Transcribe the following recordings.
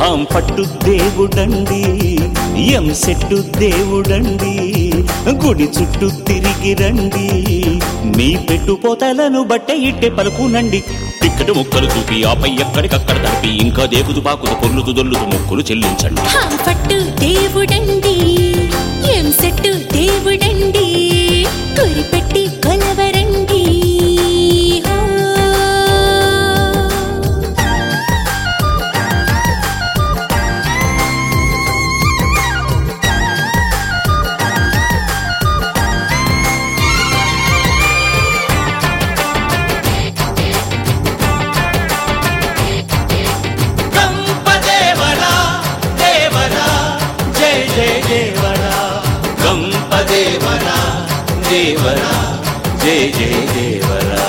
హాం పట్టు దేవుడండి ఎం సెట్టు దేవుడండి గుడి చుట్టూ తిరిగి రండి మీ పెట్టుపోతలను బట్టే ఇట్టే పలుకునండి టిక్కెట్ ముక్కలు చూపి ఆపై ఎక్కడికక్కడ తడిపి ఇంకా దేకుదు పాకుదు పొర్లుతు దొల్లుతు ముక్కులు చెల్లించండి హాం పట్టు దేవుడండి ఎం సెట్టు దేవుడండి కురిపెట్టి కొలవరండి హో. గంపదేవరా దేవరా జయ జయ దేవరా గంపదేవరా దేవరా జయ జయ దేవరా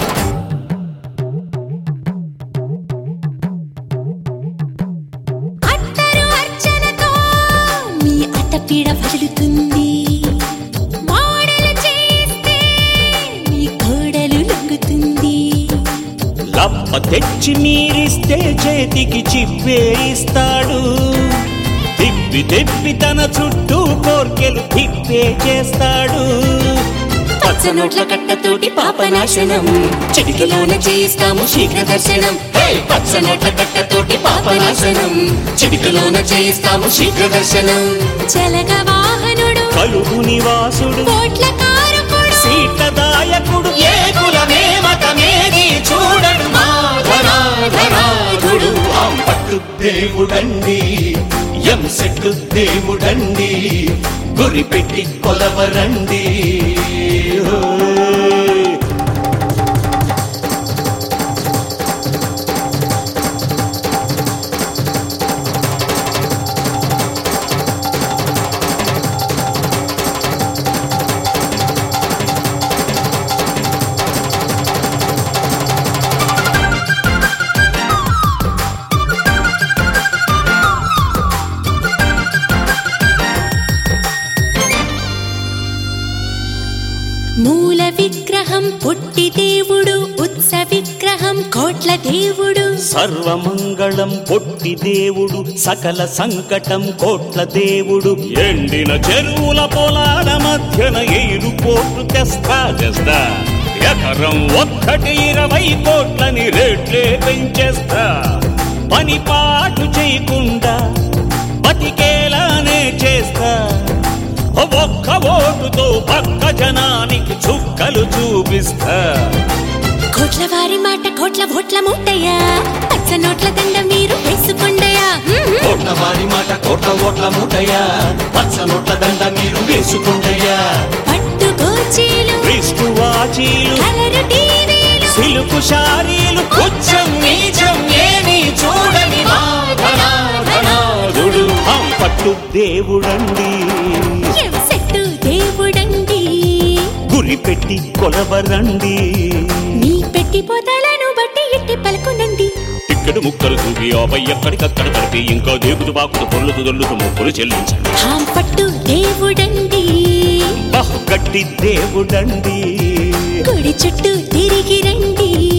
అత్తరు అర్చనతో మీ అత్తపీడ వదులుతుంది మాడలు చేస్తే మీ కోడలు లొంగుతుంది లప్ప తెచ్చి మీరిస్తే చేతికి చిప్పే ఇస్తాడు తిప్పి తెప్పి తన చుట్టూ కోర్కెలు తిప్పే చేస్తాడు పచ్చనోట్ల కట్టతోటి పాపనాశనం చిటికలోన చేయిస్తాము శీఘ్ర దర్శనం హే! పచ్చనోట్ల కట్టతోటి పాపనాశనం చిటికలోన చేయిస్తాము శీఘ్ర దర్శనం జలగ వాహనుడు కలుగు నివాసుడు కోట్ల కారకుడు సీతదాయకుడు ఏ కులమే మతమేది చూడడు మాధనాధనాధుడు పట్టు దేవుడండి ఎం సెట్టు దేవుడండి గురి పెట్టి కొలవరండి ఓయ్. మూల విగ్రహం పుట్టి దేవుడు ఉత్స విగ్రహం కోట్ల దేవుడు సర్వమంగళం పొట్టి దేవుడు సకల సంకటం కోట్ల దేవుడు ఎండిన చెరువుల పొలాల మధ్యన ఎయిరు పోటు తెస్తా తెస్తా ఎకరం ఒక్కటి ఇరవై కోట్లని రేట్లే పెంచేస్తా పని పాటు చేయకుండా బతికేలానే చేస్తా ఒక్క ఓటుతో పక్క జనానికి చుక్కలు చూపిస్తా కోట్ల వారి మాట కోట్ల ఓట్ల మూటయ్యా పచ్చ నోట్ల దండ మీరు వేసుకుండయా కోట్ల వారి మాట కోట్ల ఓట్ల మూటయ్యా పచ్చ నోట్ల దండ మీరు వేసుకుంటయ్యా పట్టు గోచీలు క్రిస్టు వాచీలు కలరు టీవీలు సిలుకు శారీలు ఉచ్చం నీచం ఏమీ చూడని మాధనాధనాధుడు ఆ పట్టు దేవుడండి ఎం సెట్టు దేవుడండి గురి పెట్టి కొలవరండి మీ పెట్టి పోతలను బట్టి ఇట్టి పలుకునండి ఇక్కడ ముక్కలు చూపి ఆపై ఎక్కడికక్కడ తడిపి ఇంకా దేవుడు బాకుడు పొర్లుతు దొల్లుతు ముక్కులు చెల్లించండి హాం పట్టు దేవుడండి బహు గట్టి దేవుడండి గుడి చుట్టూ తిరిగి రండి